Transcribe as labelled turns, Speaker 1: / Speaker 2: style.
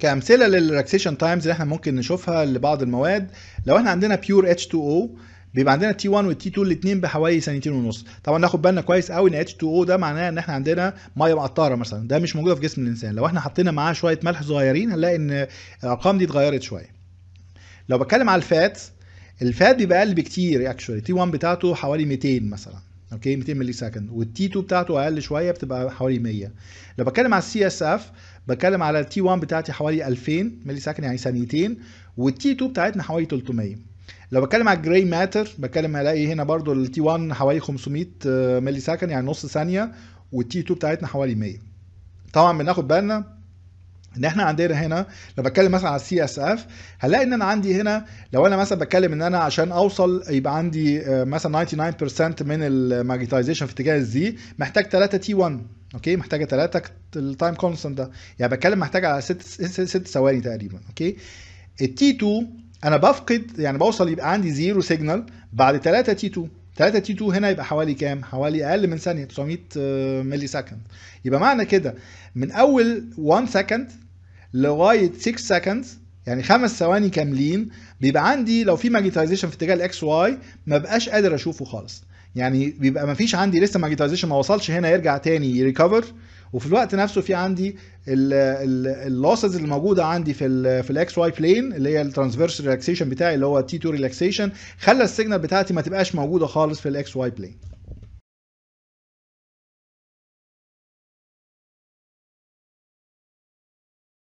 Speaker 1: كامثله للريلاكسيشن تايمز اللي احنا ممكن نشوفها لبعض المواد لو احنا عندنا بيور اتش 2 او بيبقى عندنا تي 1 والتي 2 الاثنين بحوالي ثانيتين ونص طبعا ناخد بالنا كويس قوي ان اتش 2 او ده معناه ان احنا عندنا ميه مقطره مثلا ده مش موجوده في جسم الانسان لو احنا حطينا معاه شويه ملح صغيرين هنلاقي ان الارقام دي اتغيرت شويه لو بتكلم على الفات الفات بيبقى اقل بكتير اكشولي تي 1 بتاعته حوالي 200 مثلا اوكي 200 ملي سكند والتي 2 بتاعته اقل شويه بتبقى حوالي 100 لو بتكلم على السي اس اف بتكلم على التي 1 بتاعتي حوالي 2000 ملي سكند يعني ثانيتين والتي 2 بتاعتنا حوالي 300 لو بتكلم على الجراي ماتر بتكلم هلاقي هنا برضو التي 1 حوالي 500 ملي سكند يعني نص ثانيه والتي 2 بتاعتنا حوالي 100 طبعا بناخد بالنا ان احنا عندنا هنا لو بتكلم مثلا على السي اس اف هنلاقي ان انا عندي هنا لو انا مثلا بتكلم ان انا عشان اوصل يبقى عندي مثلا 99% من الماجنتايزيشن في اتجاه الزي محتاج 3 تي 1 اوكي محتاجه 3 التايم كونستنت ده يعني بتكلم محتاج على 6 6 ثواني تقريبا اوكي التي 2 انا بفقد يعني بوصل يبقى عندي زيرو سيجنال بعد 3 تي 2 3 تي 2 هنا يبقى حوالي كام؟ حوالي اقل من ثانيه 900 ملي سكند يبقى معنى كده من اول 1 سكند لغايه 6 سكند يعني خمس ثواني كاملين بيبقى عندي لو في ماجنتايزيشن في اتجاه الاكس واي ما بقاش قادر اشوفه خالص يعني بيبقى ما فيش عندي لسه ماجنتايزيشن ما وصلش هنا يرجع تاني يريكفر وفي الوقت نفسه في عندي اللوسز اللي موجوده عندي في ال في الاكس واي بلين اللي هي الترانسفيرس ريلاكسيشن بتاعي اللي هو تي 2 ريلاكسيشن خلى السيجنال بتاعتي ما تبقاش موجوده خالص في الاكس واي بلين